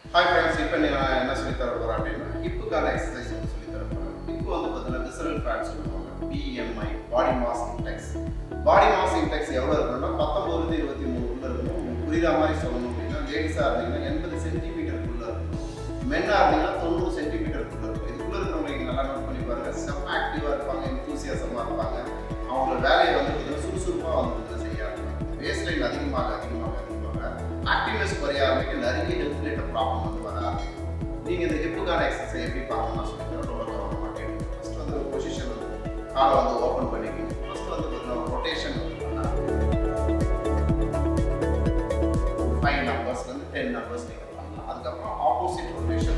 Hi friends இப்போ நான் என்ன சொல்லி தர போகிறேன் அப்படின்னா ஹிப்புக்கான எக்ஸசைஸ் வந்து சொல்லி தர போகிறேன் இப்போ வந்து பார்த்தீங்கன்னா விசரல் ஃபேட் சொல்லுவாங்க BMI body mass index body mass index எவ்வளோ இருக்கணும்னா பத்தொம்பதுலேருந்து இருபத்தி மூணுக்குள்ள இருக்கணும் உங்களுக்கு புரியுற மாதிரி சொல்லணும் அப்படின்னா லேடிஸாக இருந்தீங்கன்னா எண்பது சென்டிமீட்டருக்குள்ளே இருக்கணும் மென்னாக இருந்தீங்கன்னா தொண்ணூறு சென்டிமீட்டருக்குள்ளே இருக்கும் இதுக்குள்ளே இருக்கிறவங்க நல்லா நோட் பண்ணி பாருங்க செம்ம ஆக்டிவாக இருப்பாங்க எந்தூசியாசமாக இருப்பாங்க அவங்களோட வேலையை வந்து பார்த்தீங்கன்னா சுறுசுறுப்பாக வந்து பார்த்தீங்கன்னா செய்ய ஆரம்பிப்பாங்க வேஸ்ட் லைன் அதிகமாக அதிகமாக அதிகமாக ஆக்டிவ்னஸ் குறைய ஆரம்பிக்கும் நிறைய ஹெல்த் ரிலேட்டட் ப்ராப்ளம் வந்து வர ஆரம்பிக்கும் நீங்கள் இந்த ஹிப்புக்கான எக்ஸசைஸ் எப்படி பார்க்கணும்னு சொல்லிட்டு ரொம்ப கவனமாக கேட்கணும் ஃபஸ்ட் வந்து ஒரு பொசிஷன் வந்து காலை வந்து ஓப்பன் பண்ணிக்கணும் ஃபஸ்ட் வந்து பார்த்தீங்கன்னா ரொட்டேஷன் வந்து பண்ணால் ஃபைவ் நம்பர்ஸ்லேருந்து டென் நம்பர்ஸ் நீங்கள் பண்ணலாம் அதுக்கப்புறம் ஆப்போசிட் ரொட்டேஷன்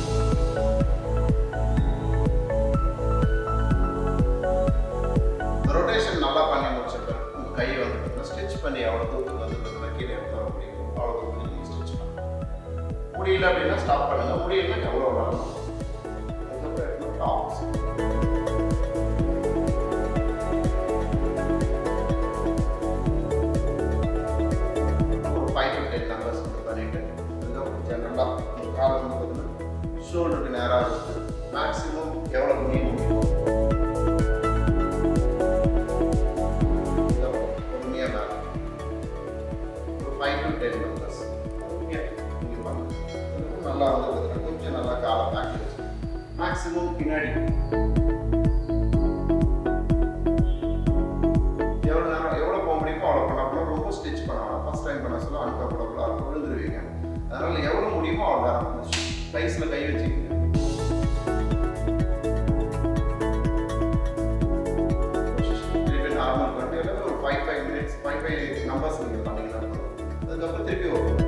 ரொட்டேஷன் நல்லா பண்ணி முடிச்ச பிறகு உங்கள் கையை வந்து பார்த்தீங்கன்னா ஸ்டிச் பண்ணி எவ்வளோ தூரத்துக்கு வந்து பார்த்தீங்கன்னா கீழே எடுத்து வர முடியும் அவ்வளோ தூரத்துக்கு நீங்கள் ஸ்டிச் பண்ணலாம் முடியல அப்படின்னா ஸ்டாப் பண்ணுங்க முடியலன்னா எவ்வளோ வரணும் அதுக்கப்புறம் எடுத்து ஆப்போசிட் ஒரு ஃபைவ் டு டென் நம்பர்ஸ் வந்து பண்ணிட்டு அதுக்கப்புறம் ஜென்ரலாக ஒரு காலை வந்து பார்த்தீங்கன்னா ஷோல்டருக்கு நேராக இருக்கு மேக்ஸிமம் எவ்வளோ முடியும் முடியும் பொறுமையாக மேலே ஒரு ஃபைவ் டு டென் நம்பர்ஸ் பொறுமையாக நீங்கள் பண்ணுங்க அதுக்கப்புறம் நல்லா வந்து பார்த்தீங்கன்னா கொஞ்சம் நல்லா காலை பேக் வச்சு மேக்ஸிமம் பின்னாடி எவ்வளோ நேரம் எவ்வளோ போக முடியுமோ அவ்வளோ பண்ண அப்புறம் ரொம்ப ஸ்டிச் பண்ணலாம் ஃபர்ஸ்ட் டைம் பண்ண சொல்ல அன்கம்ஃபர்டபுளாக இருக்கும் விழுந்துருவீங்க அதனால் எவ்வளோ முடியுமோ அவ்வளோ நேரம் ரைஸில் கை வச்சுக்கோங்க திருப்பி நார்மல் பண்ணிட்டு இல்லை ஒரு five five minutes five five numbers நீங்கள் பண்ணீங்கன்னா போதும். அதுக்கப்புறம் திருப்பி வரும்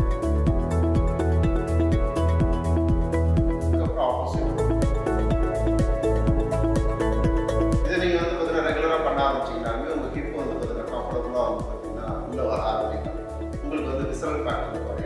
அதுக்கப்புறம் ஆப்போசிட் இதை நீங்கள் வந்து பார்த்தீங்கன்னா ரெகுலராக பண்ண ஆரம்பிச்சிங்கனாலுமே உங்கள் ஹிப் வந்து பார்த்தீங்கன்னா கம்ஃபர்டபுளாக வந்து பார்த்தீங்கன்னா உள்ளே வர ஆரம்பிக்கும் உங்களுக்கு வந்து விசரல் ஃபேட் வந்து குறையும்